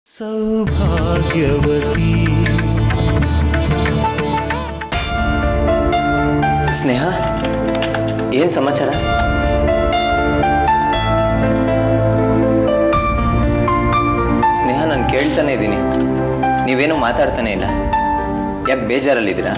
ಸೌಭಾಗ್ಯವತಿ ಸ್ನೇಹ ಏನು ಸಮಾಚಾರ ಸ್ನೇಹ ನಾನು ಕೇಳ್ತಾನೆ ಇದ್ದೀನಿ ನೀವೇನು ಮಾತಾಡ್ತಾನೆ ಇಲ್ಲ ಯಾಕೆ ಬೇಜಾರಲ್ಲಿದ್ದೀರಾ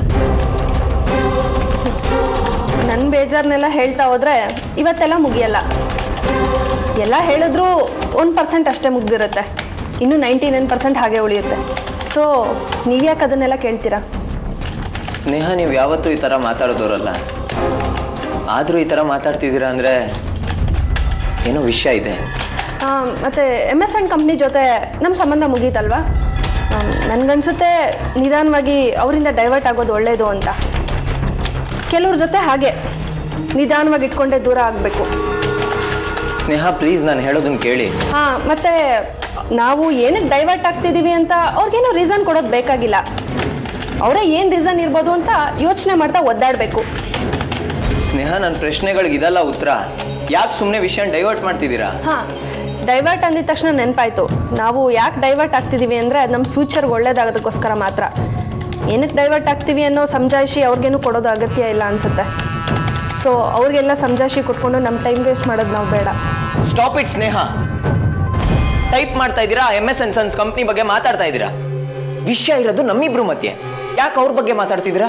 ನನ್ನ ಬೇಜಾರನ್ನೆಲ್ಲ ಹೇಳ್ತಾ ಹೋದ್ರೆ ಇವತ್ತೆಲ್ಲ ಮುಗಿಯಲ್ಲ ಎಲ್ಲ ಹೇಳಿದ್ರೂ ಒನ್ ಪರ್ಸೆಂಟ್ ಅಷ್ಟೇ ಮುಗ್ದಿರುತ್ತೆ ಇನ್ನು ನೈಂಟಿ ನೈನ್ ಪರ್ಸೆಂಟ್ ಹಾಗೆ ಉಳಿಯುತ್ತೆ ಸೊ ನೀವ್ಯಾಕೆ ಅದನ್ನೆಲ್ಲ ಕೇಳ್ತೀರಾ ಸ್ನೇಹ ನೀವು ಯಾವತ್ತೂ ಈ ಥರ ಮಾತಾಡೋದವ್ರಲ್ಲ ಆದರೂ ಈ ಥರ ಮಾತಾಡ್ತಿದ್ದೀರಾ ಅಂದರೆ ಏನೋ ವಿಷಯ ಇದೆ ಆ, ಮತ್ತೆ ಎಮ್ ಎಸ್ ಎನ್ ಕಂಪ್ನಿ ಜೊತೆ ನಮ್ಮ ಸಂಬಂಧ ಮುಗೀತಲ್ವಾ ನನಗನ್ಸುತ್ತೆ ನಿಧಾನವಾಗಿ ಅವರಿಂದ ಡೈವರ್ಟ್ ಆಗೋದು ಒಳ್ಳೆಯದು ಅಂತ ಕೆಲವ್ರ ಜೊತೆ ಹಾಗೆ ನಿಧಾನವಾಗಿ ಇಟ್ಕೊಂಡೇ ದೂರ ಆಗಬೇಕು ಸ್ನೇಹ ಪ್ಲೀಸ್ ನಾನು ಹೇಳೋದನ್ನ ಕೇಳಿ ಹಾಂ ಮತ್ತೆ ನಾವು ಏನಕ್ಕೆ ಡೈವರ್ಟ್ ಆಗ್ತಿದ್ದೀವಿ ಅಂತ ಅವ್ರಿಗೇನೋ ರೀಸನ್ ಕೊಡೋದು ಬೇಕಾಗಿಲ್ಲ ಅವರೇ ಏನು ರೀಸನ್ ಇರ್ಬೋದು ಅಂತ ಯೋಚನೆ ಮಾಡ್ತಾ ಒದ್ದಾಡಬೇಕು ಸ್ನೇಹ ನನ್ನ ಪ್ರಶ್ನೆಗಳಿಗೆ ಇದಲ್ಲ ಉತ್ತರ ಯಾಕೆ ಸುಮ್ಮನೆ ವಿಷಯ ಡೈವರ್ಟ್ ಮಾಡ್ತಿದ್ದೀರಾ ಹಾಂ ಡೈವರ್ಟ್ ಅಂದಿದ ತಕ್ಷಣ ನೆನಪಾಯ್ತು ನಾವು ಯಾಕೆ ಡೈವರ್ಟ್ ಆಗ್ತಿದ್ದೀವಿ ಅಂದರೆ ಅದು ನಮ್ಮ ಫ್ಯೂಚರ್ಗೆ ಒಳ್ಳೇದಾಗೋದಕ್ಕೋಸ್ಕರ ಮಾತ್ರ ಏನಕ್ಕೆ ಡೈವರ್ಟ್ ಆಗ್ತೀವಿ ಅನ್ನೋ ಸಮಜಾಯಿಷಿ ಅವ್ರಿಗೇನು ಕೊಡೋದು ಅಗತ್ಯ ಇಲ್ಲ ಅನಿಸುತ್ತೆ ಸೊ ಅವ್ರಿಗೆಲ್ಲ ಸಮಜಾಯಿಷಿ ಕೊಟ್ಕೊಂಡು ನಮ್ಮ ಟೈಮ್ ವೇಸ್ಟ್ ಮಾಡೋದು ನಾವು ಬೇಡ ಸ್ಟಾಪ್ ಇಟ್ ಸ್ನೇಹ ಟೈಪ್ ಮಾಡ್ತಾ ಇದ್ದೀರಾ M S N sons company ಬಗ್ಗೆ ಮಾತಾಡ್ತಾ ಇದ್ದೀರಾ ವಿಷಯ ಇರೋದು ನಮ್ಮಿಬ್ರು ಮಧ್ಯೆ ಯಾಕೆ ಅವ್ರ ಬಗ್ಗೆ ಮಾತಾಡ್ತಿದ್ದೀರಾ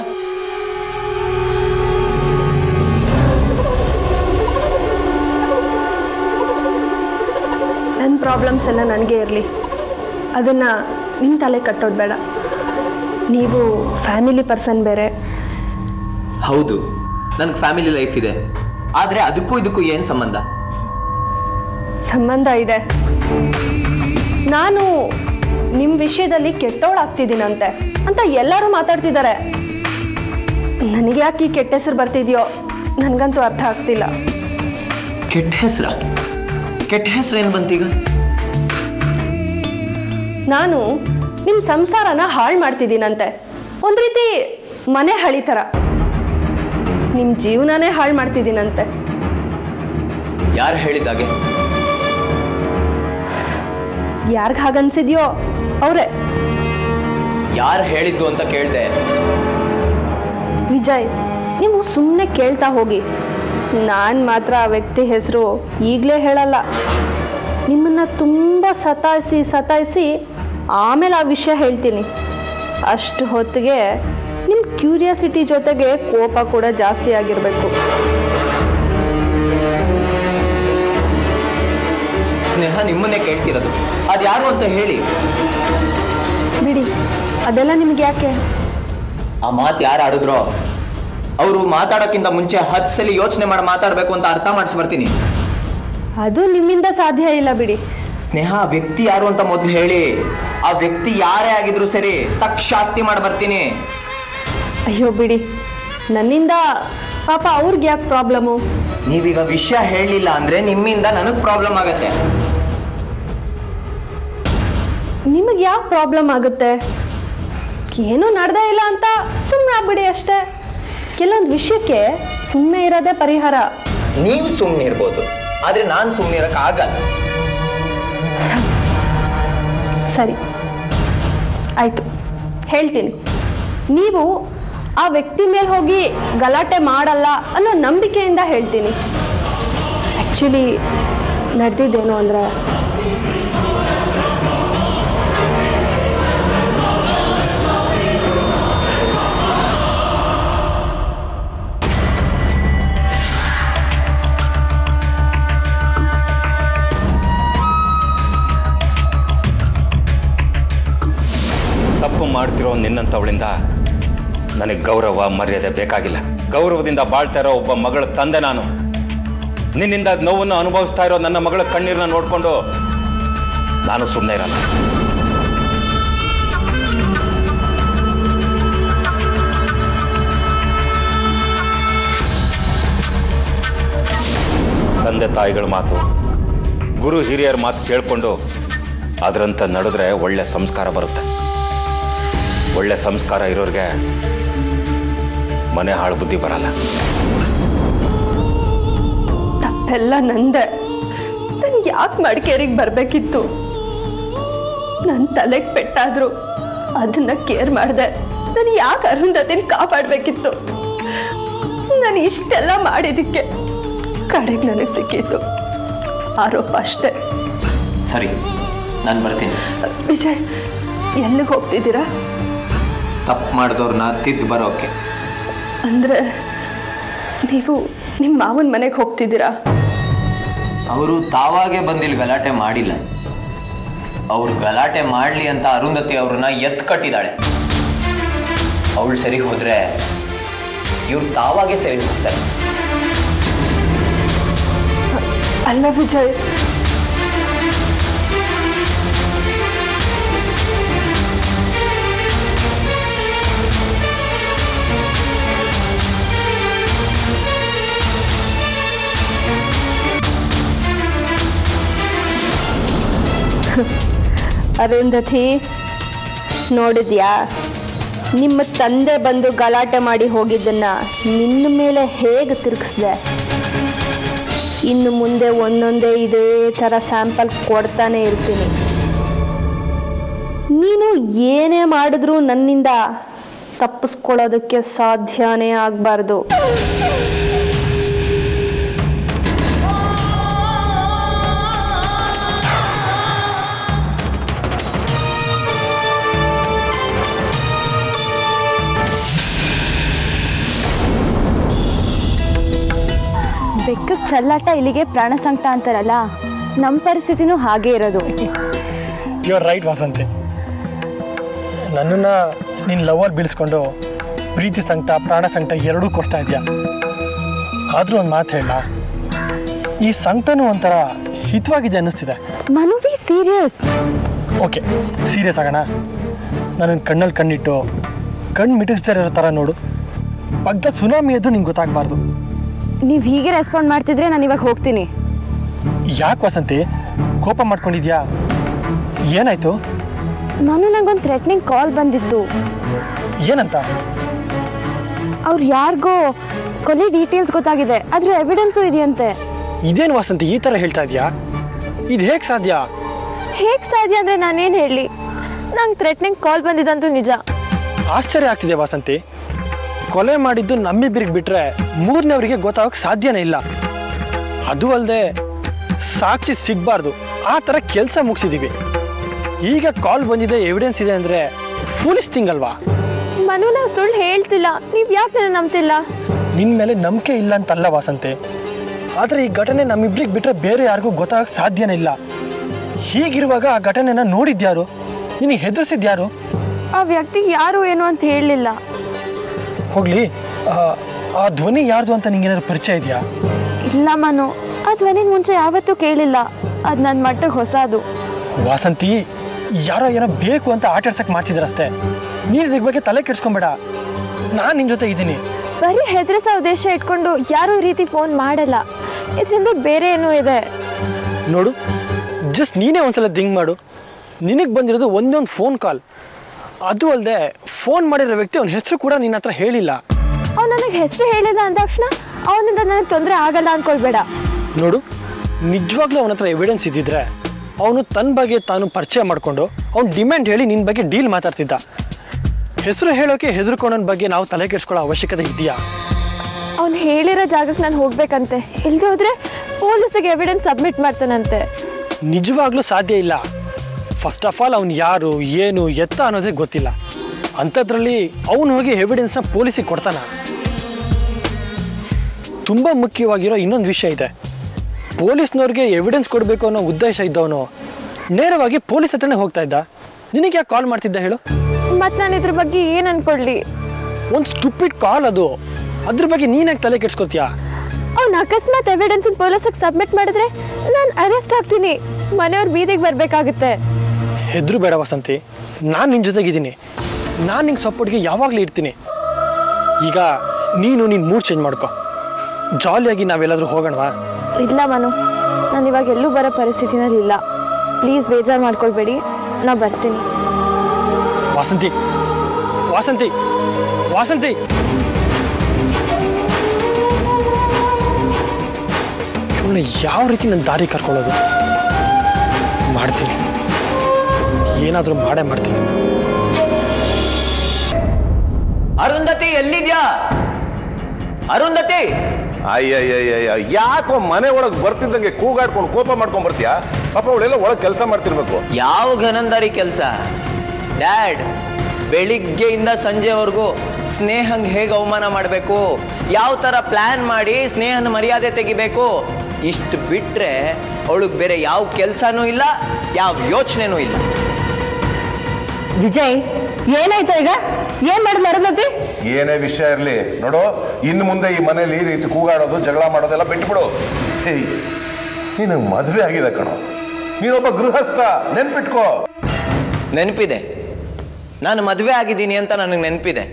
ನನ್ನ ಪ್ರಾಬ್ಲಮ್ಸ್ ಎಲ್ಲ ನನಗೆ ಇರಲಿ ಅದನ್ನು ನಿಮ್ಮ ತಲೆ ಕಟ್ಟೋದು ಬೇಡ ನೀವು ಫ್ಯಾಮಿಲಿ ಪರ್ಸನ್ ಬೇರೆ ಹೌದು ನನಗೆ ಫ್ಯಾಮಿಲಿ ಲೈಫ್ ಇದೆ ಆದರೆ ಅದಕ್ಕೂ ಇದಕ್ಕೂ ಏನು ಸಂಬಂಧ ಸಂಬಂಧ ಇದೆ ನಾನು ನಿಮ್ಮ ವಿಷಯದಲ್ಲಿ ಕೆಟ್ಟೋಳಾಗ್ತಿದ್ದೀನಂತೆ ಅಂತ ಎಲ್ಲರೂ ಮಾತಾಡ್ತಿದ್ದಾರೆ ನನಗೆ ಯಾಕೆ ಈ ಕೆಟ್ಟ ಹೆಸರು ಬರ್ತಿದ್ಯೋ ನನಗಂತೂ ಅರ್ಥ ಆಗ್ತಿಲ್ಲ ಕೆಟ್ಟ ಹೆಸ್ರ ಕೆಟ್ಟ ಹೆಸ್ರು ಏನು ಬಂತೀಗ ನಾನು ನಿಮ್ಮ ಸಂಸಾರನ ಹಾಳು ಮಾಡ್ತಿದ್ದೀನಂತೆ ಒಂದು ರೀತಿ ಮನೆ ಹಳಿ ಥರ ನಿಮ್ಮ ಜೀವನನೇ ಹಾಳು ಮಾಡ್ತಿದ್ದೀನಂತೆ ಯಾರು ಹೇಳಿದಾಗೆ ಯಾರಿಗೆ ಹಾಗನ್ಸಿದ್ಯೋ ಅವರೇ ಯಾರು ಹೇಳಿದ್ದು ಅಂತ ಕೇಳಿದೆ ವಿಜಯ್ ನೀವು ಸುಮ್ಮನೆ ಕೇಳ್ತಾ ಹೋಗಿ ನಾನು ಮಾತ್ರ ಆ ವ್ಯಕ್ತಿ ಹೆಸರು ಈಗಲೇ ಹೇಳಲ್ಲ ನಿಮ್ಮನ್ನು ತುಂಬ ಸತಾಯಿಸಿ ಸತಾಯಿಸಿ ಆಮೇಲೆ ಆ ವಿಷಯ ಹೇಳ್ತೀನಿ ಅಷ್ಟು ಹೊತ್ತಿಗೆ ನಿಮ್ಮ ಕ್ಯೂರಿಯಾಸಿಟಿ ಜೊತೆಗೆ ಕೋಪ ಕೂಡ ಜಾಸ್ತಿ ಆಗಿರಬೇಕು ಸ್ನೇಹ ನಿಮ್ಮನ್ನೇ ಕೇಳ್ತಿರೋದು ಅದು ಯಾರು ಅಂತ ಹೇಳಿ ಬಿಡಿ ಅದೆಲ್ಲ ನಿಮ್ಗೆ ಯಾಕೆ ಆ ಮಾತು ಯಾರು ಆಡಿದ್ರೋ ಅವರು ಮಾತಾಡೋಕ್ಕಿಂತ ಮುಂಚೆ ಹತ್ತು ಸಲ ಯೋಚನೆ ಮಾಡಿ ಮಾತಾಡಬೇಕು ಅಂತ ಅರ್ಥ ಮಾಡಿಸ್ಬರ್ತೀನಿ ಅದು ನಿಮ್ಮಿಂದ ಸಾಧ್ಯ ಇಲ್ಲ ಬಿಡಿ ಸ್ನೇಹ ಆ ವ್ಯಕ್ತಿ ಯಾರು ಅಂತ ಮೊದಲು ಹೇಳಿ ಆ ವ್ಯಕ್ತಿ ಯಾರೇ ಆಗಿದ್ರು ಸರಿ ತಕ್ ಶಾಸ್ತಿ ಮಾಡಿ ಬರ್ತೀನಿ ಅಯ್ಯೋ ಬಿಡಿ ನನ್ನಿಂದ ಪಾಪ ಅವ್ರಿಗೆ ಯಾಕೆ ಪ್ರಾಬ್ಲಮ್ಮು ನೀವೀಗ ವಿಷಯ ಹೇಳಲಿಲ್ಲ ಅಂದ್ರೆ ನಿಮ್ಮಿಂದ ನನಗೆ ಪ್ರಾಬ್ಲಮ್ ಆಗತ್ತೆ ನಿಮಗೆ ಯಾಕೆ ಪ್ರಾಬ್ಲಮ್ ಆಗುತ್ತೆ ಏನೂ ನಡೆದೇ ಇಲ್ಲ ಅಂತ ಸುಮ್ಮನೆ ಆಗ್ಬಿಡಿ ಅಷ್ಟೇ ಕೆಲವೊಂದು ವಿಷಯಕ್ಕೆ ಸುಮ್ಮನೆ ಇರೋದೇ ಪರಿಹಾರ ನೀವು ಸುಮ್ಮನೆ ಇರ್ಬೋದು ಆದ್ರೆ ನಾನು ಸುಮ್ಮನೆ ಇರಕ್ ಆಗಲ್ಲ ಸರಿ ಆಯಿತು ಹೇಳ್ತೀನಿ ನೀವು ಆ ವ್ಯಕ್ತಿ ಮೇಲೆ ಹೋಗಿ ಗಲಾಟೆ ಮಾಡಲ್ಲ ಅನ್ನೋ ನಂಬಿಕೆಯಿಂದ ಹೇಳ್ತೀನಿ ಆ್ಯಕ್ಚುಲಿ ನಡೆದಿದ್ದೇನು ಅಂದರೆ ತಪ್ಪು ಮಾಡ್ತಿರೋ ನಿನ್ನಂಥವಳಿಂದ ನನಗೆ ಗೌರವ ಮರ್ಯಾದೆ ಬೇಕಾಗಿಲ್ಲ ಗೌರವದಿಂದ ಬಾಳ್ತಾ ಇರೋ ಒಬ್ಬ ಮಗಳ ತಂದೆ ನಾನು ನಿನ್ನಿಂದ ನೋವನ್ನು ಅನುಭವಿಸ್ತಾ ಇರೋ ನನ್ನ ಮಗಳ ಕಣ್ಣೀರನ್ನ ನೋಡಿಕೊಂಡು ನಾನು ಸುಮ್ಮನೆ ಇರಲ್ಲ ತಂದೆ ತಾಯಿಗಳ ಮಾತು ಗುರು ಹಿರಿಯರ ಮಾತು ಕೇಳಿಕೊಂಡು ಅದರಂತ ನಡೆದ್ರೆ ಒಳ್ಳೆ ಸಂಸ್ಕಾರ ಬರುತ್ತೆ ಒಳ್ಳೆ ಸಂಸ್ಕಾರ ಇರೋರಿಗೆ ಮನೆ ಹಾಳು ಬುದ್ಧಿ ಬರಲ್ಲ ತಪ್ಪೆಲ್ಲ ನಂದೆ ನನ್ಗೆ ಯಾಕೆ ಮಡಿಕೇರಿಗೆ ಬರಬೇಕಿತ್ತು ನನ್ನ ತಲೆಗೆ ಪೆಟ್ಟಾದ್ರು ಅದನ್ನ ಕೇರ್ ಮಾಡಿದೆ ನಾನು ಯಾಕೆ ಅರುಂಧತಿನ ಕಾಪಾಡಬೇಕಿತ್ತು ನಾನು ಇಷ್ಟೆಲ್ಲ ಮಾಡಿದ್ದಕ್ಕೆ ಕಡೆಗೆ ನನಗೆ ಸಿಕ್ಕಿತ್ತು ಆರೋಪ ಅಷ್ಟೇ ಸರಿ ನಾನು ಬರ್ತೀನಿ ವಿಜಯ್ ಎಲ್ಲಿಗೆ ಹೋಗ್ತಿದ್ದೀರಾ ತಪ್ಪು ಮಾಡಿದವ್ರನ್ನ ತಿದ್ದು ಬರೋಕೆ ಅಂದರೆ ನೀವು ನಿಮ್ಮ ಮಾವನ ಮನೆಗೆ ಹೋಗ್ತಿದ್ದೀರಾ ಅವರು ತಾವಾಗೆ ಬಂದಿಲ್ಲಿ ಗಲಾಟೆ ಮಾಡಿಲ್ಲ ಅವ್ರು ಗಲಾಟೆ ಮಾಡಲಿ ಅಂತ ಅರುಂಧತಿ ಅವ್ರನ್ನ ಎತ್ ಕಟ್ಟಿದ್ದಾಳೆ ಅವಳು ಸರಿ ಹೋದ್ರೆ ಇವ್ರು ತಾವಾಗೆ ಸರಿ ಹೋಗ್ತಾರೆ ಅಲ್ಲ ವಿಜಯ್ ಅರುಂಧತಿ ನೋಡಿದ್ಯಾ ನಿಮ್ಮ ತಂದೆ ಬಂದು ಗಲಾಟೆ ಮಾಡಿ ಹೋಗಿದ್ದನ್ನ ನಿನ್ನ ಮೇಲೆ ಹೇಗೆ ತಿರುಗಿಸ್ದೆ ಇನ್ನು ಮುಂದೆ ಒಂದೊಂದೇ ಇದೇ ಥರ ಸ್ಯಾಂಪಲ್ ಕೊಡ್ತಾನೆ ಇರ್ತೀನಿ ನೀನು ಏನೇ ಮಾಡಿದ್ರೂ ನನ್ನಿಂದ ತಪ್ಪಿಸ್ಕೊಳ್ಳೋದಕ್ಕೆ ಸಾಧ್ಯನೇ ಆಗಬಾರ್ದು ಬೆಕ್ಕಕ್ಕೆ ಚಲ್ಲಾಟ ಇಲ್ಲಿಗೆ ಪ್ರಾಣ ಸಂಕಟ ಅಂತಾರಲ್ಲ ನಮ್ಮ ಪರಿಸ್ಥಿತಿನೂ ಹಾಗೆ ಇರೋದು ಯು ಆರ್ ರೈಟ್ ವಾಸಂತಿ ನನ್ನನ್ನು ನಿನ್ನ ಲವಲ್ಲಿ ಬೀಳಿಸ್ಕೊಂಡು ಪ್ರೀತಿ ಸಂಕಟ ಪ್ರಾಣ ಸಂಕಟ ಎರಡೂ ಕೊಡ್ತಾ ಇದೆಯಾ ಆದರೂ ಒಂದು ಮಾತು ಹೇಳ ಈ ಸಂಕಟನೂ ಒಂಥರ ಹಿತವಾಗಿದೆ ಅನ್ನಿಸ್ತಿದೆ Manu be serious okay serious ಆಗೋಣ ನನ್ನ ಕಣ್ಣಲ್ಲಿ ಕಣ್ಣಿಟ್ಟು ಕಣ್ಣು ಮಿಟಿಸ್ದೇ ಇರೋ ಥರ ನೋಡು ಪಕ್ಕದ ಸುನಾಮಿ ಎದ್ದು ನಿಂಗೆ ಗೊತ್ತಾಗಬಾರ್ದು ನೀವು ಹೀಗೆ ರೆಸ್ಪಾಂಡ್ ಮಾಡ್ತಿದ್ರೆ ನಾನು ಇವಾಗ ಹೋಗ್ತೀನಿ ಯಾಕೆ ವಸಂತಿ ಕೋಪ ಮಾಡ್ಕೊಂಡಿದ್ಯಾ ಏನಾಯ್ತು ನಾನು ನಂಗೊಂದು ಥ್ರೆಟ್ನಿಂಗ್ ಕಾಲ್ ಬಂದಿತ್ತು ಏನಂತ ಅವ್ರು ಯಾರಿಗೋ ಕೊಲೆ ಡೀಟೇಲ್ಸ್ ಗೊತ್ತಾಗಿದೆ ಅದ್ರ ಎವಿಡೆನ್ಸು ಇದೆಯಂತೆ ಇದೇನು ವಸಂತಿ ಈ ಥರ ಹೇಳ್ತಾ ಇದೆಯಾ ಇದು ಹೇಗೆ ಸಾಧ್ಯ ಹೇಗೆ ಸಾಧ್ಯ ಅಂದರೆ ನಾನೇನು ಹೇಳಲಿ ನಂಗೆ ಥ್ರೆಟ್ನಿಂಗ್ ಕಾಲ್ ಬಂದಿದ್ದಂತೂ ನಿಜ ಆಶ್ಚರ್ಯ ಆಗ್ತಿದೆ ವಾಸಂತಿ ಕೊಲೆ ಮಾಡಿದ್ದು ನಮ್ಮಿಬ್ಬರಿಗೆ ಬಿಟ್ರೆ ಮೂರನೇವರಿಗೆ ಗೊತ್ತಾಗೋಕೆ ಸಾಧ್ಯನೇ ಇಲ್ಲ ಅದು ಅಲ್ಲದೆ ಸಾಕ್ಷಿ ಸಿಗಬಾರ್ದು ಆ ಥರ ಕೆಲಸ ಮುಗಿಸಿದ್ದೀವಿ ಈಗ ಕಾಲ್ ಬಂದಿದೆ ಎವಿಡೆನ್ಸ್ ಇದೆ ಅಂದರೆ ಫೂಲಿಸ್ ಥಿಂಗ್ ಅಲ್ವಾ ಮನು ನಾವು ಸುಳ್ಳು ಹೇಳ್ತಿಲ್ಲ ನೀವು ಯಾಕೆ ನನ್ನ ನಂಬ್ತಿಲ್ಲ ನಿನ್ನ ಮೇಲೆ ನಂಬಿಕೆ ಇಲ್ಲ ಅಂತಲ್ಲ ವಾಸಂತಿ ಆದರೆ ಈ ಘಟನೆ ನಮ್ಮಿಬ್ರಿಗೆ ಬಿಟ್ಟರೆ ಬೇರೆ ಯಾರಿಗೂ ಗೊತ್ತಾಗಕ್ಕೆ ಸಾಧ್ಯನೇ ಇಲ್ಲ ಹೀಗಿರುವಾಗ ಆ ಘಟನೆನ ನೋಡಿದ್ಯಾರು ನಿನಗೆ ಹೆದರ್ಸಿದ್ಯಾರು ಆ ವ್ಯಕ್ತಿ ಯಾರು ಏನು ಅಂತ ಹೇಳಲಿಲ್ಲ ಹೋಗ್ಲಿ ಆ- ಆ ಧ್ವನಿ ಯಾರ್ದು ಅಂತ ನಿಂಗೇನಾದ್ರು ಪರಿಚಯ ಇದೆಯಾ ಇಲ್ಲ ಮನು ಆ ಧ್ವನಿಗೆ ಮುಂಚೆ ಯಾವತ್ತೂ ಕೇಳಿಲ್ಲ ಅದು ನನ್ನ ಮಟ್ಟಿಗೆ ಹೊಸದು ವಾಸಂತಿ ಯಾರೋ ಏನೋ ಬೇಕು ಅಂತ ಆಟ ಆಡ್ಸಕ್ ಮಾಡ್ತಿದ್ರಷ್ಟೇ ನೀನು ಇದ್ರ ಬಗ್ಗೆ ತಲೆ ಕೆಡ್ಸ್ಕೊಂಬೇಡ ನಾನು ನಿನ್ನ ಜೊತೆ ಇದ್ದೀನಿ ಬರೀ ಹೆದರಿಸೋ ಉದ್ದೇಶ ಇಟ್ಕೊಂಡು ಯಾರೂ ಈ ರೀತಿ ಫೋನ್ ಮಾಡಲ್ಲ ಇದರಿಂದ ಬೇರೆ ಏನೋ ಇದೆ ನೋಡು ಜಸ್ಟ್ ನೀನೇ ಒಂದ್ಸಲ ದಿಂಗ್ ಮಾಡು ನಿನಗೆ ಬಂದಿರೋದು ಒಂದೊಂದು ಫೋನ್ ಕಾಲ್ ಅದು ಅಲ್ಲದೆ ಫೋನ್ ಮಾಡಿರೋ ವ್ಯಕ್ತಿ ಅವನ ಹೆಸರು ಕೂಡ ನಿನ್ನ ಹತ್ರ ಹೇಳಿಲ್ಲ ಅವ್ನು ನನಗೆ ಹೆಸರು ಹೇಳಿದ ಅಂದ ತಕ್ಷಣ ಅವನಿಂದ ನನಗೆ ತೊಂದರೆ ಆಗಲ್ಲ ಅನ್ಕೊಳ್ಬೇಡ ನೋಡು ನಿಜವಾಗ್ಲೂ ಅವನ ಹತ್ರ ಎವಿಡೆನ್ಸ್ ಇದ್ದಿದ್ರೆ ಅವನು ತನ್ನ ಬಗ್ಗೆ ತಾನು ಪರಿಚಯ ಮಾಡಿಕೊಂಡು ಅವ್ನು ಡಿಮ್ಯಾಂಡ್ ಹೇಳಿ ನಿನ್ನ ಬಗ್ಗೆ ಡೀಲ್ ಮಾತಾಡ್ತಿದ್ದ ಹೆಸರು ಹೇಳೋಕೆ ಹೆದರ್ಕೊಂಡನ ಬಗ್ಗೆ ನಾವು ತಲೆ ಕೆಡ್ಸ್ಕೊಳ್ಳೋ ಅವಶ್ಯಕತೆ ಇದೆಯಾ ಅವ್ನು ಹೇಳಿರೋ ಜಾಗಕ್ಕೆ ನಾನು ಹೋಗ್ಬೇಕಂತೆ ಇಲ್ದೇ ಹೋದ್ರೆ ಪೊಲೀಸಿಗೆ ಎವಿಡೆನ್ಸ್ ಸಬ್ಮಿಟ್ ಮಾಡ್ತಾನಂತೆ ನಿಜವಾಗ್ಲೂ ಸಾಧ್ಯ ಇಲ್ಲ ಫಸ್ಟ್ ಆಫ್ ಆಲ್ ಅವ್ನು ಯಾರು ಏನು ಎತ್ತ ಅನ್ನೋದೇ ಗೊತ್ತಿಲ್ಲ ಅಂಥದ್ರಲ್ಲಿ ಅವನು ಹೋಗಿ ಎವಿಡೆನ್ಸ್ನ ಪೊಲೀಸಿಗೆ ಕೊಡ್ತಾನ ತುಂಬ ಮುಖ್ಯವಾಗಿರೋ ಇನ್ನೊಂದು ವಿಷಯ ಇದೆ ಪೊಲೀಸ್ನವ್ರಿಗೆ ಎವಿಡೆನ್ಸ್ ಕೊಡಬೇಕು ಅನ್ನೋ ಉದ್ದೇಶ ಇದ್ದವನು ನೇರವಾಗಿ ಪೊಲೀಸ್ ಹತ್ರನೇ ಹೋಗ್ತಾ ಇದ್ದ ನಿನಗೆ ಯಾಕೆ ಕಾಲ್ ಮಾಡ್ತಿದ್ದ ಹೇಳು ಮತ್ತು ನಾನು ಇದ್ರ ಬಗ್ಗೆ ಏನು ಅನ್ಕೊಡ್ಲಿ ಒಂದು ಸ್ಟುಪಿಡ್ ಕಾಲ್ ಅದು ಅದ್ರ ಬಗ್ಗೆ ನೀನಾಗಿ ತಲೆ ಕೆಡ್ಸ್ಕೊತೀಯಾ ಅವ್ನು ಅಕಸ್ಮಾತ್ ಎವಿಡೆನ್ಸ್ ಪೊಲೀಸಿಗೆ ಸಬ್ಮಿಟ್ ಮಾಡಿದ್ರೆ ನಾನು ಅರೆಸ್ಟ್ ಆಗ್ತೀನಿ ಮನೆಯವ್ರ ಬೀದಿಗೆ ಬರಬೇಕಾಗುತ್ತೆ ಹೆದ್ರು ಬೇಡ ವಸಂತಿ ನಾನು ನಿನ್ನ ಜೊತೆಗಿದ್ದೀನಿ ನಾನು ನಿಂಗೆ ಸಪೋರ್ಟ್ಗೆ ಯಾವಾಗಲೂ ಇರ್ತೀನಿ ಈಗ ನೀನು ನಿನ್ನ ಮೂಡ್ ಚೇಂಜ್ ಮಾಡ್ಕೊ ಜಾಲಿಯಾಗಿ ನಾವೆಲ್ಲಾದ್ರೂ ಹೋಗೋಣವಾ ಇಲ್ಲ ಮನು ನಾನು ಇವಾಗ ಎಲ್ಲೂ ಬರೋ ಪರಿಸ್ಥಿತಿನಲ್ಲಿ ಇಲ್ಲ ಪ್ಲೀಸ್ ಬೇಜಾರು ಮಾಡ್ಕೊಳ್ಬೇಡಿ ನಾ ಬರ್ತೀನಿ ವಾಸಂತಿ ವಾಸಂತಿ ವಾಸಂತಿ ಇವಳನ್ನ ಯಾವ ರೀತಿ ನನ್ನ ದಾರಿ ಕರ್ಕೊಳ್ಳೋದು ಮಾಡ್ತೀನಿ ಏನಾದರೂ ಮಾಡೇ ಮಾಡ್ತೀನಿ ಅರುಂಧತಿ ಎಲ್ಲಿದ್ಯಾ ಅರುಂಧತಿ ಅಯ್ಯಯ್ಯಯ್ಯ ಯಾಕೋ ಮನೆ ಒಳಗೆ ಬರ್ತಿದ್ದಂಗೆ ಕೂಗಾಡ್ಕೊಂಡು ಕೋಪ ಮಾಡ್ಕೊಂಡ್ ಬರ್ತೀಯಾ ಪಾಪ ಅವಳೆಲ್ಲ ಒಳಗೆ ಕೆಲಸ ಮಾಡ್ತಿರ್ಬೇಕು ಯಾವ ಘನಂದಾರಿ ಕೆಲಸ ಡ್ಯಾಡ್ ಬೆಳಿಗ್ಗೆಯಿಂದ ಸಂಜೆವರೆಗೂ ಸ್ನೇಹಂಗೆ ಹೇಗೆ ಅವಮಾನ ಮಾಡಬೇಕು ಯಾವ ಥರ ಪ್ಲ್ಯಾನ್ ಮಾಡಿ ಸ್ನೇಹನ ಮರ್ಯಾದೆ ತೆಗಿಬೇಕು ಇಷ್ಟು ಬಿಟ್ಟರೆ ಅವಳಿಗೆ ಬೇರೆ ಯಾವ ಕೆಲಸನೂ ಇಲ್ಲ ಯಾವ ಯೋಚನೆನೂ ಇಲ್ಲ ವಿಜಯ್ ಏನಾಯ್ತು ಈಗ ಏನ್ ಮಾಡಿದ್ಲು ಅರುಂಧತಿ ಏನೇ ವಿಷಯ ಇರಲಿ ನೋಡು ಇನ್ನು ಮುಂದೆ ಈ ಮನೇಲಿ ಈ ರೀತಿ ಕೂಗಾಡೋದು ಜಗಳ ಮಾಡೋದೆಲ್ಲ ಬಿಟ್ಬಿಡು ಹೇಯ್ ನೀನು ಮದುವೆ ಆಗಿದೆ ಕಣೋ ನೀನೊಬ್ಬ ಗೃಹಸ್ಥ ನೆನ್ಪಿಟ್ಕೋ ನೆನಪಿದೆ ನಾನು ಮದುವೆ ಆಗಿದ್ದೀನಿ ಅಂತ ನನಗೆ ನೆನಪಿದೆ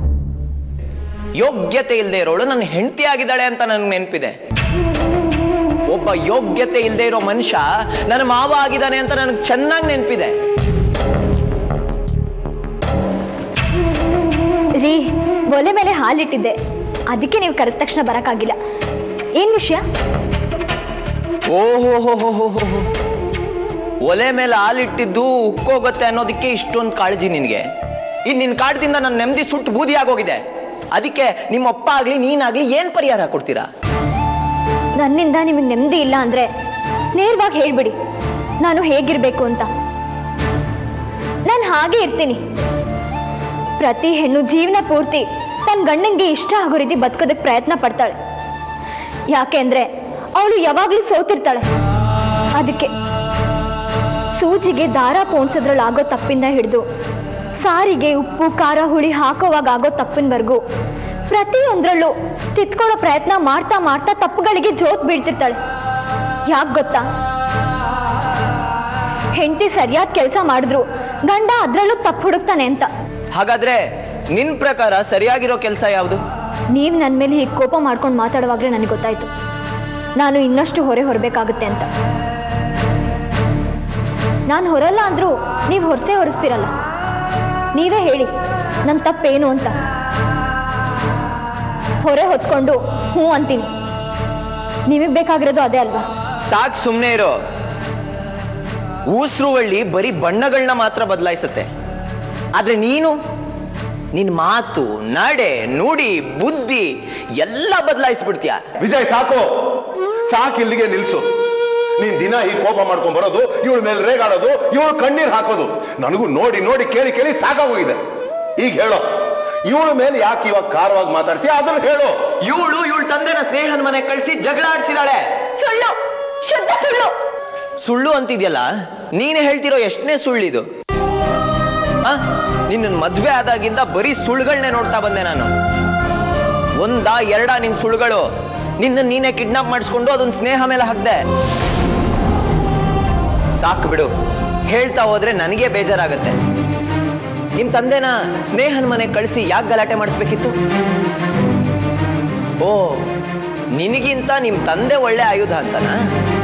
ಯೋಗ್ಯತೆ ಇಲ್ಲದೆ ಇರೋಳು ನನ್ನ ಹೆಂಡತಿ ಆಗಿದ್ದಾಳೆ ಅಂತ ನನಗೆ ನೆನಪಿದೆ ಒಬ್ಬ ಯೋಗ್ಯತೆ ಇಲ್ಲದೆ ಇರೋ ಮನುಷ್ಯ ನನ್ನ ಮಾವ ಆಗಿದ್ದಾನೆ ಅಂತ ನನಗೆ ಚೆನ್ನಾಗಿ ನೆನಪಿದೆ ರೀ ಒಲೆ ಮೇಲೆ ಹಾಲಿಟ್ಟಿದ್ದೆ ಅದಕ್ಕೆ ನೀವು ಕರೆದ ತಕ್ಷಣ ಬರೋಕ್ಕಾಗಿಲ್ಲ ಏನು ವಿಷಯ ಓಹೋ ಹೋ ಹೋ ಹೋ ಹೋ ಹೋ. ಒಲೆ ಮೇಲೆ ಹಾಲಿಟ್ಟಿದ್ದು ಉಕ್ಕೋಗುತ್ತೆ ಅನ್ನೋದಕ್ಕೆ ಇಷ್ಟೊಂದು ಕಾಳಜಿ ನಿನಗೆ ಇನ್ನು ನಿನ್ನ ಕಾಟದಿಂದ ನನ್ನ ನೆಮ್ಮದಿ ಸುಟ್ಟು ಬೂದಿ ಆಗೋಗಿದೆ ಅದಕ್ಕೆ ನಿಮ್ಮಪ್ಪ ಆಗಲಿ ನೀನಾಗಲಿ ಏನು ಪರಿಹಾರ ಕೊಡ್ತೀರಾ ನನ್ನಿಂದ ನಿಮಗೆ ನೆಮ್ಮದಿ ಇಲ್ಲ ಅಂದರೆ ನೇರವಾಗಿ ಹೇಳ್ಬಿಡಿ ನಾನು ಹೇಗಿರಬೇಕು ಅಂತ ನಾನು ಹಾಗೆ ಇರ್ತೀನಿ ಪ್ರತಿ ಹೆಣ್ಣು ಜೀವನ ಪೂರ್ತಿ ತನ್ನ ಗಂಡಂಗೆ ಇಷ್ಟ ಆಗೋ ರೀತಿ ಬದುಕೋದಕ್ಕೆ ಪ್ರಯತ್ನ ಪಡ್ತಾಳೆ ಯಾಕೆ ಅಂದರೆ ಅವಳು ಯಾವಾಗಲೂ ಸೋತಿರ್ತಾಳೆ ಅದಕ್ಕೆ ಸೂಜಿಗೆ ದಾರ ಪೋಣಿಸೋದ್ರಲ್ಲಿ ಆಗೋ ತಪ್ಪಿಂದ ಹಿಡಿದು ಸಾರಿಗೆ ಉಪ್ಪು ಖಾರ ಹುಳಿ ಹಾಕೋವಾಗ ಆಗೋ ತಪ್ಪಿನವರೆಗೂ ಪ್ರತಿಯೊಂದರಲ್ಲೂ ತಿತ್ಕೊಳ್ಳೋ ಪ್ರಯತ್ನ ಮಾಡ್ತಾ ಮಾಡ್ತಾ ತಪ್ಪುಗಳಿಗೆ ಜೋತ್ ಬೀಳ್ತಿರ್ತಾಳೆ ಯಾಕೆ ಗೊತ್ತಾ ಹೆಂಡತಿ ಸರಿಯಾದ ಕೆಲಸ ಮಾಡಿದ್ರು ಗಂಡ ಅದರಲ್ಲೂ ತಪ್ಪು ಹುಡುಕ್ತಾನೆ ಅಂತ ಹಾಗಾದ್ರೆ ನಿನ್ ಪ್ರಕಾರ ಸರಿಯಾಗಿರೋ ಕೆಲಸ ಯಾವುದು ನೀವು ನನ್ನ ಮೇಲೆ ಹೀಗೆ ಕೋಪ ಮಾಡ್ಕೊಂಡು ಮಾತಾಡುವಾಗಲೇ ನನಗೆ ಗೊತ್ತಾಯ್ತು ನಾನು ಇನ್ನಷ್ಟು ಹೊರೆ ಹೊರಬೇಕಾಗುತ್ತೆ ಅಂತ ನಾನು ಹೊರಲ್ಲ ಅಂದರೂ ನೀವು ಹೊರಸೇ ಹೊರಿಸ್ತಿರಲ್ಲ ನೀವೇ ಹೇಳಿ ನನ್ನ ತಪ್ಪೇನು ಅಂತ ಹೊರೆ ಹೊತ್ಕೊಂಡು ಹ್ಞೂ ಅಂತೀನಿ ನಿಮಗೆ ಬೇಕಾಗಿರೋದು ಅದೇ ಅಲ್ವಾ ಸಾಕ್ ಸುಮ್ಮನೆ ಇರೋ ಊಸ್ರುವಳ್ಳಿ ಬರೀ ಬಣ್ಣಗಳನ್ನ ಮಾತ್ರ ಬದಲಾಯಿಸುತ್ತೆ ಆದ್ರೆ ನೀನು ನಿನ್ ಮಾತು ನಡೆ ನುಡಿ ಬುದ್ಧಿ ಎಲ್ಲ ಬದಲಾಯಿಸ್ಬಿಡ್ತೀಯ ವಿಜಯ್ ಸಾಕು ಸಾಕು ಇಲ್ಲಿಗೆ ನಿಲ್ಸು ನೀನ್ ದಿನ ಈ ಕೋಪ ಮಾಡ್ಕೊಂಡ್ ಬರೋದು ಇವಳ ಮೇಲೆ ರೇಗಾಡೋದು ಇವಳು ಕಣ್ಣೀರ್ ಹಾಕೋದು ನನಗೂ ನೋಡಿ ನೋಡಿ ಕೇಳಿ ಕೇಳಿ ಸಾಕಾಗೋಗಿದೆ ಈಗ ಹೇಳೋ ಇವಳ ಮೇಲೆ ಯಾಕೆ ಇವಾಗ ಕಾರವಾಗಿ ಮಾತಾಡ್ತೀಯ ಅದನ್ನ ಹೇಳು ಇವಳು ಇವಳ ತಂದೆನ ಸ್ನೇಹನ ಮನೆ ಕಳಿಸಿ ಜಗಳ ಆಡ್ಸಿದಾಳೆ ಸುಳ್ಳು ಶುದ್ಧ ಸುಳ್ಳು ಸುಳ್ಳು ಅಂತಿದ್ಯಲ್ಲ ನೀನೇ ಹೇಳ್ತಿರೋ ಎಷ್ಟನೇ ಸುಳ್ಳಿದು ಆ ನಿನ್ನ ಮದ್ವೆ ಆದಾಗಿಂದ ಬರೀ ಸುಳ್ಳುಗಳನ್ನೇ ನೋಡ್ತಾ ಬಂದೆ ನಾನು ಒಂದ ಎರಡ ನಿನ್ ಸುಳ್ಳುಗಳು ನಿನ್ನ ನೀನೇ ಕಿಡ್ನಾಪ್ ಮಾಡಿಸ್ಕೊಂಡು ಅದನ್ನ ಸ್ನೇಹ ಮೇಲೆ ಹಾಕ್ದೆ ಸಾಕು ಬಿಡು ಹೇಳ್ತಾ ಹೋದ್ರೆ ನನಗೆ ಬೇಜಾರಾಗತ್ತೆ ನಿಮ್ ತಂದೆನ ಸ್ನೇಹನ ಮನೆ ಕಳಿಸಿ ಯಾಕೆ ಗಲಾಟೆ ಮಾಡಿಸ್ಬೇಕಿತ್ತು ಓ ನಿನಗಿಂತ ನಿಮ್ ತಂದೆ ಒಳ್ಳೆ ಆಯುಧ ಅಂತನಾ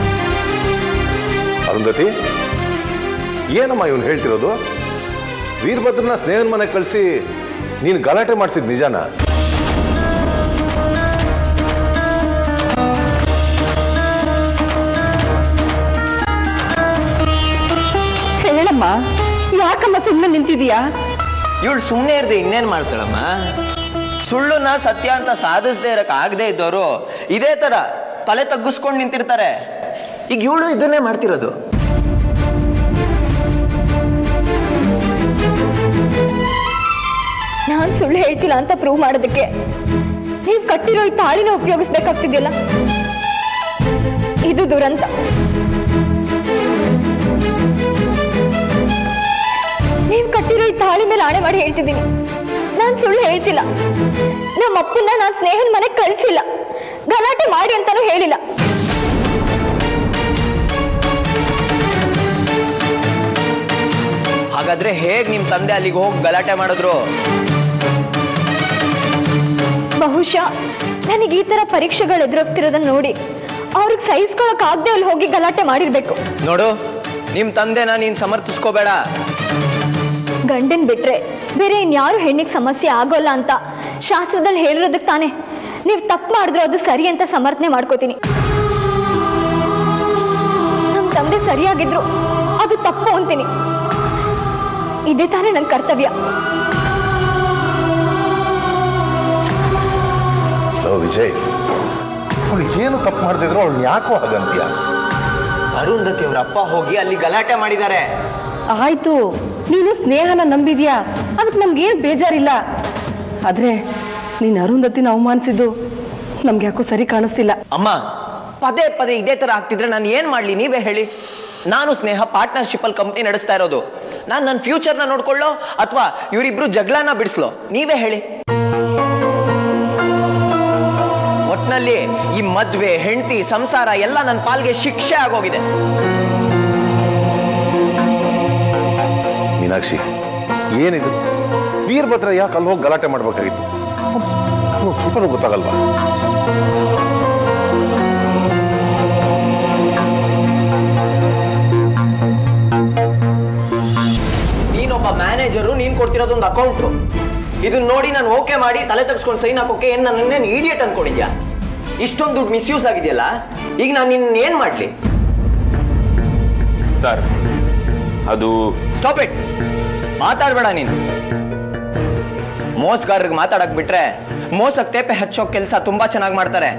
ಅರುಂಧತಿ ಏನಮ್ಮ ಇವನು ಹೇಳ್ತಿರೋದು ವೀರಭದ್ರನ ಸ್ನೇಹನ ಮನೆ ಕಳಿಸಿ ನೀನು ಗಲಾಟೆ ಮಾಡಿಸಿದ್ ನಿಜಾನ ಹೇಳಮ್ಮ ಯಾಕಮ್ಮ ಸುಮ್ಮನೆ ನಿಂತಿದೀಯಾ ಇವಳು ಸುಮ್ಮನೆ ಇರ್ದೆ ಇನ್ನೇನ್ ಮಾಡ್ತಾಳಮ್ಮ ಸುಳ್ಳನ್ನ ಸತ್ಯ ಅಂತ ಸಾಧಿಸದೇ ಇರಕ್ ಆಗದೆ ಇದ್ದವರು ಇದೇ ತರ ತಲೆ ತಗ್ಗಿಸ್ಕೊಂಡು ನಿಂತಿರ್ತಾರೆ ಈಗ ಇವಳು ಇದನ್ನೇ ಮಾಡ್ತಿರೋದು ನಾನು ಸುಳ್ಳು ಹೇಳ್ತಿಲ್ಲ ಅಂತ ಪ್ರೂವ್ ಮಾಡೋದಕ್ಕೆ ನೀವು ಕಟ್ಟಿರೋ ಈ ತಾಳಿನ ಉಪಯೋಗಿಸ್ಬೇಕಾಗ್ತಿದೆಯಲ್ಲ ಇದು ದುರಂತ ನೀವು ಕಟ್ಟಿರೋ ಈ ತಾಳಿ ಮೇಲೆ ಆಣೆ ಮಾಡಿ ಹೇಳ್ತಿದ್ದೀನಿ ನಾನು ಸುಳ್ಳು ಹೇಳ್ತಿಲ್ಲ ನಮ್ಮ ಅಪ್ಪನ್ನ ನಾನು ಸ್ನೇಹನ ಮನೆಗೆ ಕಳಿಸಿಲ್ಲ ಗಲಾಟೆ ಮಾಡಿ ಅಂತಾನೂ ಹೇಳಿಲ್ಲ ಹಾಗಾದ್ರೆ ಹೇಗ್ ನಿಮ್ ತಂದೆ ಅಲ್ಲಿಗೆ ಹೋಗಿ ಗಲಾಟೆ ಮಾಡಿದ್ರು ಬಹುಶಃ ನನಗೆ ಈ ಥರ ಪರೀಕ್ಷೆಗಳು ಎದುರೋಗ್ತಿರೋದನ್ನ ನೋಡಿ ಅವ್ರಿಗೆ ಸಹಿಸ್ಕೊಳಕ್ ಆಗದೆ ಅಲ್ಲಿ ಹೋಗಿ ಗಲಾಟೆ ಮಾಡಿರ್ಬೇಕು ನೋಡು ನಿಮ್ ತಂದೆನ ನೀನ್ ಸಮರ್ಥಿಸ್ಕೋಬೇಡ ಗಂಡನ್ ಬಿಟ್ರೆ ಬೇರೆ ಇನ್ಯಾರು ಹೆಣ್ಣಿಗೆ ಸಮಸ್ಯೆ ಆಗೋಲ್ಲ ಅಂತ ಶಾಸ್ತ್ರದಲ್ಲಿ ಹೇಳಿರೋದಕ್ಕೆ ತಾನೇ ನೀವು ತಪ್ಪು ಮಾಡಿದ್ರು ಅದು ಸರಿ ಅಂತ ಸಮರ್ಥನೆ ಮಾಡ್ಕೋತೀನಿ ನಮ್ಮ ತಂದೆ ಸರಿಯಾಗಿದ್ರು ಅದು ತಪ್ಪು ಅಂತೀನಿ ಇದೇ ತಾನೇ ನನ್ನ ಕರ್ತವ್ಯ ಓ ವಿಜಯ್ ಅವಳು ಏನು ತಪ್ಪು ಮಾಡ್ತಿದ್ರು ಅವಳು ಯಾಕೋ ಹಾಗಂತೀಯ ಅರುಂಧತಿ ಅವ್ರ ಅಪ್ಪ ಹೋಗಿ ಅಲ್ಲಿ ಗಲಾಟೆ ಮಾಡಿದ್ದಾರೆ ಆಯ್ತು ನೀನು ಸ್ನೇಹನ ನಂಬಿದ್ಯಾ ಅದಕ್ಕೆ ನಮ್ಗೇನು ಬೇಜಾರಿಲ್ಲ ಆದ್ರೆ ನೀನು ಅರುಂಧತಿನ ಅವಮಾನಿಸಿದ್ದು ನಮ್ಗೆ ಯಾಕೋ ಸರಿ ಕಾಣಿಸ್ತಿಲ್ಲ ಅಮ್ಮ ಪದೇ ಪದೇ ಇದೇ ತರ ಆಗ್ತಿದ್ರೆ ನಾನು ಏನ್ ಮಾಡ್ಲಿ ನೀವೇ ಹೇಳಿ ನಾನು ಸ್ನೇಹ ಪಾರ್ಟ್ನರ್ಶಿಪ್ ಅಲ್ಲಿ ಕಂಪ್ನಿ ನಡೆಸ್ತಾ ಇರೋದು ನಾನು ನನ್ನ ಫ್ಯೂಚರ್ನ ನೋಡ್ಕೊಳ್ಳೋ ಅಥವಾ ಇವರಿಬ್ರು ಜಗಳನ ಬಿಡಿಸ್ಲೋ ನೀವೇ ಹೇಳಿ ಒಟ್ನಲ್ಲಿ ಈ ಮದ್ವೆ ಹೆಂಡತಿ ಸಂಸಾರ ಎಲ್ಲ ನನ್ನ ಪಾಲ್ಗೆ ಶಿಕ್ಷೆ ಆಗೋಗಿದೆ ಮೀನಾಕ್ಷಿ ಏನಿದು ವೀರಭದ್ರ ಯಾಕೆ ಅಲ್ಲಿ ಹೋಗಿ ಗಲಾಟೆ ಮಾಡ್ಬೇಕಾಗಿತ್ತು ಅವ್ನು ಸ್ವಲ್ಪ ಗೊತ್ತಾಗಲ್ವಾ ನೀನೊಬ್ಬ ಮ್ಯಾನೇಜರು ನೀನ್ ಕೊಡ್ತಿರೋದು ಒಂದು ಅಕೌಂಟ್ರು ಇದನ್ನ ನೋಡಿ ನಾನು ಓಕೆ ಮಾಡಿ ತಲೆ ತಗ್ಸ್ಕೊಂಡು ಸೈನ್ ಹಾಕೋಕೆ ಏನ್ ನನ್ನೇನು ಇಡಿಯಟ್ ಅನ್ಕೊಂಡಿದ್ಯಾ ಇಷ್ಟೊಂದು ದುಡ್ಡು ಮಿಸ್ಯೂಸ್ ಆಗಿದೆಯಲ್ಲ ಈಗ ನಾನು ನಿನ್ನ ಏನ್ ಮಾಡ್ಲಿ ಸರ್ ಅದು ಸ್ಟಾಪ್ ಇಟ್ ಮಾತಾಡ್ಬೇಡ ನೀನು ಮೋಸಗಾರರಿಗೆ ಮಾತಾಡಕ್ ಬಿಟ್ರೆ ಮೋಸಕ್ ತೇಪೆ ಹಚ್ಚೋ ಕೆಲಸ ತುಂಬಾ ಚೆನ್ನಾಗಿ ಮಾಡ್ತಾರೆ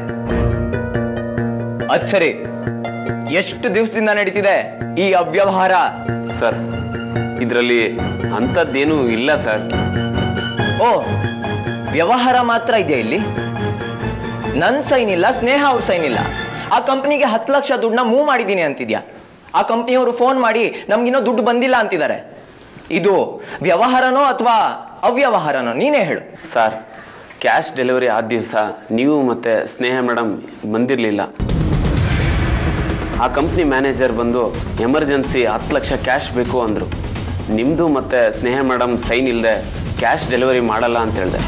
ಅದ್ ಸರಿ ಎಷ್ಟು ದಿವಸದಿಂದ ನಡೀತಿದೆ ಈ ಅವ್ಯವಹಾರ ಸರ್ ಇದರಲ್ಲಿ ಅಂಥದ್ದೇನೂ ಇಲ್ಲ ಸರ್ ಓ ವ್ಯವಹಾರ ಮಾತ್ರ ಇದೆಯಾ ಇಲ್ಲಿ ನನ್ ಸೈನ್ ಇಲ್ಲ ಸ್ನೇಹ ಅವ್ರ ಸೈನ್ ಇಲ್ಲ ಆ ಕಂಪ್ನಿಗೆ ಹತ್ತು ಲಕ್ಷ ದುಡ್ಡನ್ನ ಮೂವ್ ಮಾಡಿದ್ದೀನಿ ಅಂತಿದ್ಯಾ ಆ ಕಂಪ್ನಿಯವರು ಫೋನ್ ಮಾಡಿ ನಮ್ಗಿನ್ನೂ ದುಡ್ಡು ಬಂದಿಲ್ಲ ಅಂತಿದ್ದಾರೆ ಇದು ವ್ಯವಹಾರನೋ ಅಥವಾ ಅವ್ಯವಹಾರನೋ ನೀನೇ ಹೇಳು ಸರ್ ಕ್ಯಾಶ್ ಡೆಲಿವರಿ ಆದ ದಿವಸ ನೀವು ಮತ್ತು ಸ್ನೇಹ ಮೇಡಮ್ ಬಂದಿರಲಿಲ್ಲ ಆ ಕಂಪ್ನಿ ಮ್ಯಾನೇಜರ್ ಬಂದು ಎಮರ್ಜೆನ್ಸಿ ಹತ್ತು ಲಕ್ಷ ಕ್ಯಾಶ್ ಬೇಕು ಅಂದರು ನಿಮ್ಮದು ಮತ್ತು ಸ್ನೇಹ ಮೇಡಮ್ ಸೈನ್ ಇಲ್ಲದೆ ಕ್ಯಾಶ್ ಡೆಲಿವರಿ ಮಾಡಲ್ಲ ಅಂತ ಹೇಳಿದೆ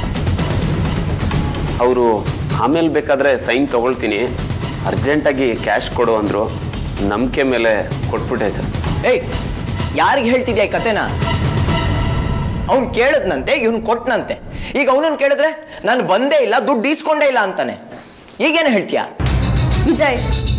ಅವರು ಆಮೇಲೆ ಬೇಕಾದರೆ ಸೈನ್ ತೊಗೊಳ್ತೀನಿ ಅರ್ಜೆಂಟಾಗಿ ಕ್ಯಾಶ್ ಕೊಡು ಅಂದರು ನಂಬಿಕೆ ಮೇಲೆ ಕೊಟ್ಬಿಟ್ಟೆ ಸರ್ ಏಯ್ ಯಾರಿಗೆ ಹೇಳ್ತಿದ್ಯಾ ಈ ಕತೆನ ಅವ್ನು ಕೇಳದ್ನಂತೆ ಇವನ್ ಕೊಟ್ನಂತೆ ಈಗ ಅವನನ್ನ ಕೇಳಿದ್ರೆ ನಾನು ಬಂದೇ ಇಲ್ಲ ದುಡ್ಡು ಈಸ್ಕೊಂಡೇ ಇಲ್ಲ ಅಂತಾನೆ ಈಗೇನು ಹೇಳ್ತೀಯಾ ವಿಜಯ್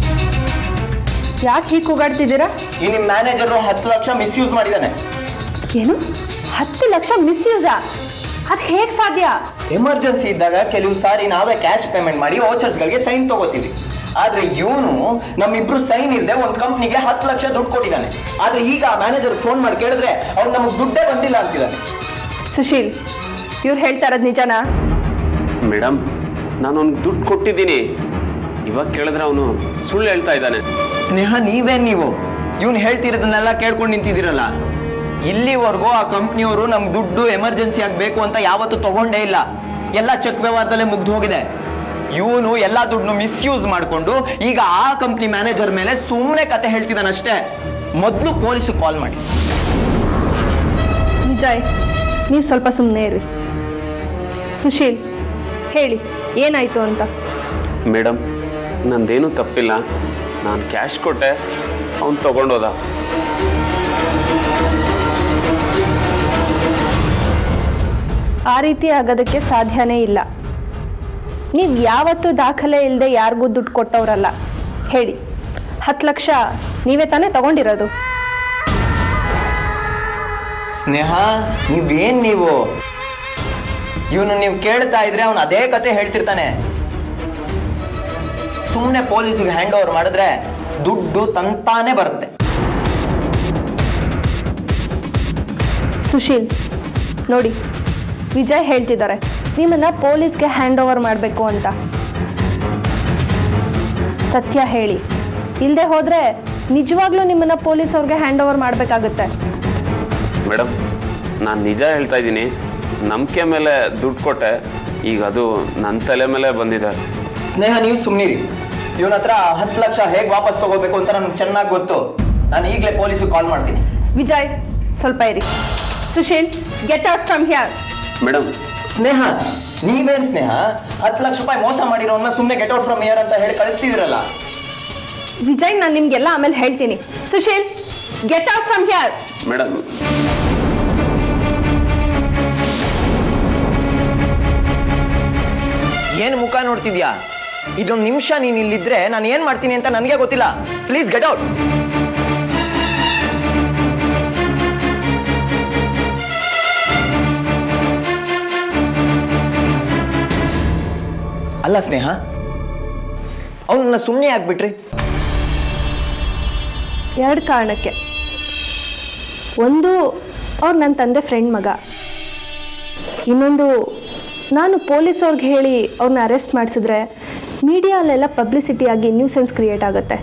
ಯಾಕೆ ಹೀಗೆ ಕೂಗಾಡ್ತಿದ್ದೀರಾ ಈ ನಿಮ್ ಮ್ಯಾನೇಜರ್ ಹತ್ತು ಲಕ್ಷ ಮಿಸ್ಯೂಸ್ ಮಾಡಿದಾನೆ ಏನು ಹತ್ತು ಲಕ್ಷ ಮಿಸ್ಯೂಸಾ ಅದು ಹೇಗೆ ಸಾಧ್ಯ ಎಮರ್ಜೆನ್ಸಿ ಇದ್ದಾಗ ಕೆಲವು ಸಾರಿ ನಾವೇ ಕ್ಯಾಶ್ ಪೇಮೆಂಟ್ ಮಾಡಿ ಗಳಿಗೆ ಸೈನ್ ತಗೋತೀವಿ ಆದ್ರೆ ಇವನು ನಮ್ಮಿಬ್ರು ಸೈನ್ ಇಲ್ಲದೆ ಒಂದು ಕಂಪ್ನಿಗೆ ಹತ್ತು ಲಕ್ಷ ದುಡ್ಡು ಕೊಟ್ಟಿದ್ದಾನೆ ಆದ್ರೆ ಈಗ ಮ್ಯಾನೇಜರ್ ಫೋನ್ ಮಾಡಿ ಕೇಳಿದ್ರೆ ಅವ್ನು ನಮಗೆ ದುಡ್ಡೇ ಬಂದಿಲ್ಲ ಅಂತಿದ್ದಾನೆ ಸುಶೀಲ್ ಇವ್ರು ಹೇಳ್ತಾ ಇರೋದು ನಿಜನಾ ಮೇಡಮ್ ನಾನು ಅವ್ನಿಗೆ ದುಡ್ಡು ಕೊಟ್ಟಿದ್ದೀನಿ ಇವಾಗ ಕೇಳಿದ್ರೆ ಅವನು ಸುಳ್ಳು ಹೇಳ್ತಾ ಇದ್ದಾನೆ ಸ್ನೇಹ ನೀವೇ ನೀವು ಇವ್ನು ಹೇಳ್ತಿರೋದನ್ನೆಲ್ಲ ಕೇಳ್ಕೊಂಡು ನಿಂತಿದ್ದೀರಲ್ಲ ಇಲ್ಲಿವರೆಗೂ ಆ ಕಂಪ್ನಿಯವರು ನಮ್ ದುಡ್ಡು ಎಮರ್ಜೆನ್ಸಿ ಆಗಬೇಕು ಅಂತ ಯಾವತ್ತೂ ತಗೊಂಡೇ ಇಲ್ಲ ಎಲ್ಲ ಚೆಕ್ ವ್ಯವಹಾರದಲ್ಲೇ ಮುಗ್ದು ಹೋಗಿದೆ ಇವನು ಎಲ್ಲ ದುಡ್ಡು ಮಿಸ್ಯೂಸ್ ಮಾಡಿಕೊಂಡು ಈಗ ಆ ಕಂಪ್ನಿ ಮ್ಯಾನೇಜರ್ ಮೇಲೆ ಸುಮ್ಮನೆ ಕತೆ ಹೇಳ್ತಿದ್ದಾನಷ್ಟೇ ಮೊದಲು ಪೊಲೀಸು ಕಾಲ್ ಮಾಡಿ ವಿಜಯ್ ನೀವು ಸ್ವಲ್ಪ ಸುಮ್ಮನೆ ಇರಿ ಸುಶೀಲ್ ಹೇಳಿ ಏನಾಯ್ತು ಅಂತ ಮೇಡಮ್ ನಂದೇನೂ ತಪ್ಪಿಲ್ಲ ನಾನು ಕ್ಯಾಶ್ ಕೊಟ್ಟೆ ಅವ್ನು ತಗೊಂಡೋದ ಆ ರೀತಿ ಆಗೋದಕ್ಕೆ ಸಾಧ್ಯನೇ ಇಲ್ಲ ನೀವು ಯಾವತ್ತೂ ದಾಖಲೆ ಇಲ್ಲದೆ ಯಾರಿಗೂ ದುಡ್ಡು ಕೊಟ್ಟವ್ರಲ್ಲ ಹೇಳಿ ಹತ್ತು ಲಕ್ಷ ನೀವೇ ತಾನೇ ತಗೊಂಡಿರೋದು ಸ್ನೇಹ ನೀವೇನ್ ನೀವು ಇವನು ನೀವು ಕೇಳ್ತಾ ಇದ್ರೆ ಅವನು ಅದೇ ಕತೆ ಹೇಳ್ತಿರ್ತಾನೆ ಸುಮ್ಮನೆ ಪೊಲೀಸಿಗೆ ಹ್ಯಾಂಡ್ ಓವರ್ ಮಾಡಿದ್ರೆ ದುಡ್ಡು ತಂತಾನೆ ಬರುತ್ತೆ ಸುಶೀಲ್ ನೋಡಿ ವಿಜಯ್ ಹೇಳ್ತಿದ್ದಾರೆ ನಿಮ್ಮನ್ನ ಪೊಲೀಸ್ಗೆ ಹ್ಯಾಂಡ್ ಓವರ್ ಮಾಡಬೇಕು ಅಂತ ಸತ್ಯ ಹೇಳಿ ಇಲ್ಲದೆ ಹೋದರೆ ನಿಜವಾಗ್ಲೂ ನಿಮ್ಮನ್ನ ಪೊಲೀಸ್ ಅವ್ರಿಗೆ ಹ್ಯಾಂಡ್ ಓವರ್ ಮಾಡಬೇಕಾಗುತ್ತೆ ಮೇಡಮ್ ನಾನು ನಿಜ ಹೇಳ್ತಾ ಇದ್ದೀನಿ ನಂಬಿಕೆ ಮೇಲೆ ದುಡ್ಡು ಕೊಟ್ಟೆ ಈಗ ಅದು ನನ್ನ ತಲೆ ಮೇಲೆ ಬಂದಿದೆ ಸ್ನೇಹ ನೀವು ಸುಮ್ಮನಿರಿ ಇವನ ಹತ್ರ ಹತ್ತು ಲಕ್ಷ ಹೇಗೆ ವಾಪಸ್ ತಗೋಬೇಕು ಅಂತ ನನಗೆ ಚೆನ್ನಾಗಿ ಗೊತ್ತು ನಾನು ಈಗಲೇ ಪೊಲೀಸಿಗೆ ಕಾಲ್ ಮಾಡ್ತೀನಿ ವಿಜಯ್ ಸ್ವಲ್ಪ ಇರಿ Sushil get out from here madam Sneha ನೀವೇನ್ ಸ್ನೇಹ ಹತ್ತು ಲಕ್ಷ ರೂಪಾಯಿ ಮೋಸ ಮಾಡಿರೋನ್ನ ಸುಮ್ಮನೆ ಗೆಟ್ ಔಟ್ ಫ್ರಮ್ ಇಯರ್ ಅಂತ ಹೇಳಿ ಕಳಿಸ್ತಿದ್ರಲ್ಲ ವಿಜಯ್ ನಾನು ನಿಮ್ಗೆಲ್ಲ ಆಮೇಲೆ ಹೇಳ್ತೀನಿ Sushil get out from here madam ಏನು ಮುಖ ನೋಡ್ತಿದ್ಯಾ ಇದೊಂದು ನಿಮಿಷ ನೀನು ಇಲ್ಲಿದ್ರೆ ನಾನು ಏನು ಮಾಡ್ತೀನಿ ಅಂತ ನನಗೆ ಗೊತ್ತಿಲ್ಲ ಪ್ಲೀಸ್ ಗೆಟ್ ಔಟ್ ಅಲ್ಲ ಸ್ನೇಹ ಅವನನ್ನ ಸುಮ್ಮನೆ ಆಗ್ಬಿಟ್ರಿ ಎರಡು ಕಾರಣಕ್ಕೆ ಒಂದು ಅವ್ರು ನನ್ನ ತಂದೆ ಫ್ರೆಂಡ್ ಮಗ ಇನ್ನೊಂದು ನಾನು ಪೊಲೀಸವ್ರಿಗೆ ಹೇಳಿ ಅವ್ರನ್ನ ಅರೆಸ್ಟ್ ಮಾಡಿಸಿದ್ರೆ ಮೀಡಿಯಾಲೆಲ್ಲ ಪಬ್ಲಿಸಿಟಿ ಆಗಿ ನ್ಯೂಸೆನ್ಸ್ ಕ್ರಿಯೇಟ್ ಆಗುತ್ತೆ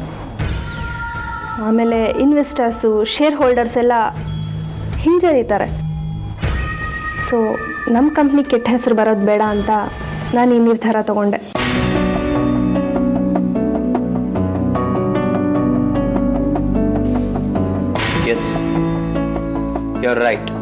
ಆಮೇಲೆ ಇನ್ವೆಸ್ಟರ್ಸು ಶೇರ್ ಹೋಲ್ಡರ್ಸ್ ಎಲ್ಲ ಹಿಂಜರಿತಾರೆ ಸೊ ನಮ್ಮ ಕಂಪ್ನಿ ಕೆಟ್ಟ ಹೆಸರು ಬರೋದು ಬೇಡ ಅಂತ ನಾನು ಈ ನಿರ್ಧಾರ ತಗೊಂಡೆ ಎಸ್ ಯು ಆರ್ ರೈಟ್